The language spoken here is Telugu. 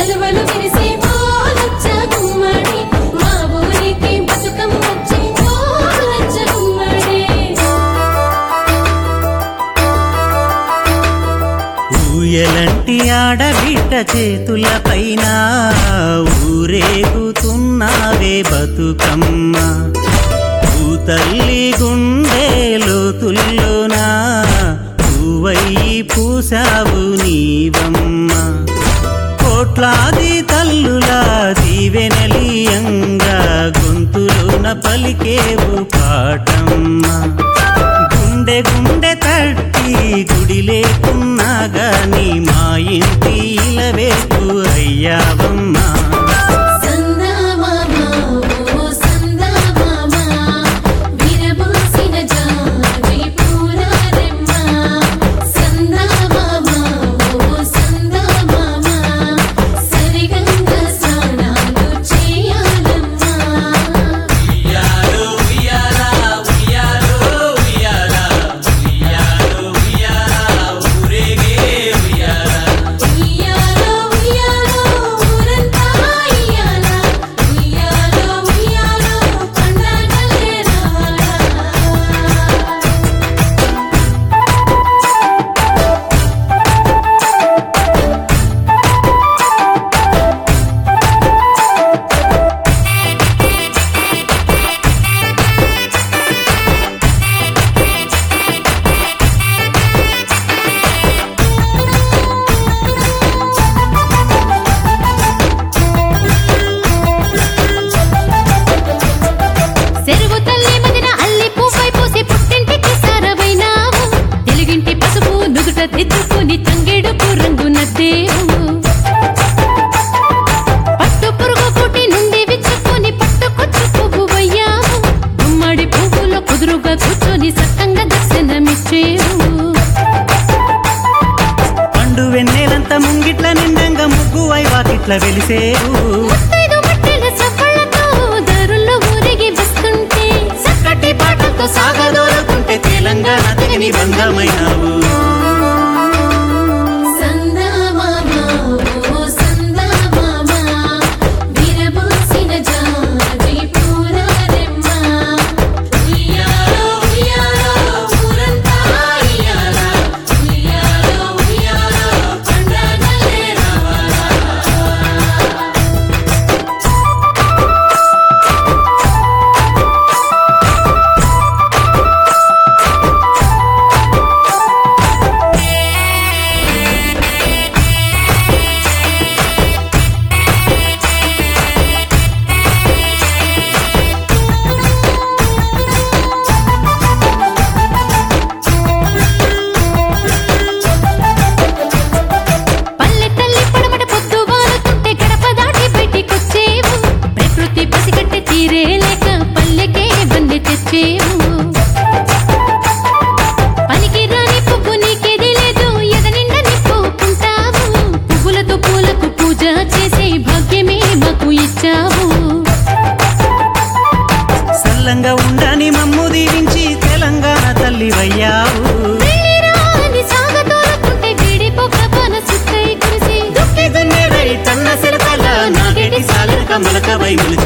వలువలు విరిసే పోలచ్చ గుమ్మడి మా ఊరికి బతుకమ్మ వచ్చే పోలచ్చ గుమ్మడి ఊయలంటి ఆడబిడ్డ చేతుల పైన ఊరేగుతున్నావే బతుకమ్మ తల్లి గుండె లోతుల్లోనా పువ్వయి పూసావు నీవమ్మ కోట్లాది తల్లుల దీవెనలియంగా గొంతులోన పలికేవు పాటమ్మ గుండె గుండె తట్టి గుడి లేకున్నా గాని మా ఇంటి ఇలవేపు అయ్యావమ్మా సందమామ ఓ సందమామ విరబూసిన జాజి పూలారెమ్మ సందమామ ఓ సందమామ సరిగంగ స్నానాలు చేయాలమ్మా ఉయ్యాలో ఉయ్యాలో ఊరంతా ఉయ్యాలా ఉయ్యాలో ఉయ్యాలో పండగలే రావాలా చెరువు తల్లి మదిన అల్లి పువ్వై పూసి పుట్టింటికి సారవైనావు తెలుగింటి పసుపు నుదుట తెచ్చుకుని తంగేడుపు రంగు నద్దేవు పట్టు పురుగు పుట్టి నుండి విచ్చుకొని పట్టుకొచ్చు పువ్వు వయ్యావు గుమ్మడి పువ్వులో కుదురుగా కూర్చొని సక్కంగా దర్శనమిచ్చేవు పండు వెన్నెలంత ముంగిట్ల నిండంగా ముగ్గు వాకిట్ల వెలిసేవు ముత్తైదు మట్టెల చప్పళ్ళతో దారుల్లో ఊరేగి వస్తుంటే చక్కటి పాటలతో సాగదోరుకుంటే తెలంగాణ తెగని బంధమైనావు సందమామ ఓ సందమామ విరబూసిన జాజి పూలారెమ్మ ఉయ్యాలో ఉయ్యాలో ఊరంతా ఉయ్యాలా ఉయ్యాలో ఉయ్యాలో పండగలే రావాలా పల్లె తల్లి పడమట పొద్దు వాలుతుంటే గడప దాటి బయటికొచ్చేవు ప్రకృతి పసిగట్టె తీరే లేక పల్లెకే బంది తెచ్చేవు పనికి రాని పువ్వు నీకేది లేదు ఎద నిండా నిప్పుకుంటావు పువ్వులతో పూలకు పూజ చేసే భాగ్యమే మాకు ఇచ్చావు సల్లంగా ఉండని మమ్ము దీవించి తెలంగాణ తల్లి వయ్యావు వెళ్ళిరాని సాగతోలుకుంటే వీడిపోక మనసుకై కురిసి తన్న సిరకల నాగేటి సాలక మలక వై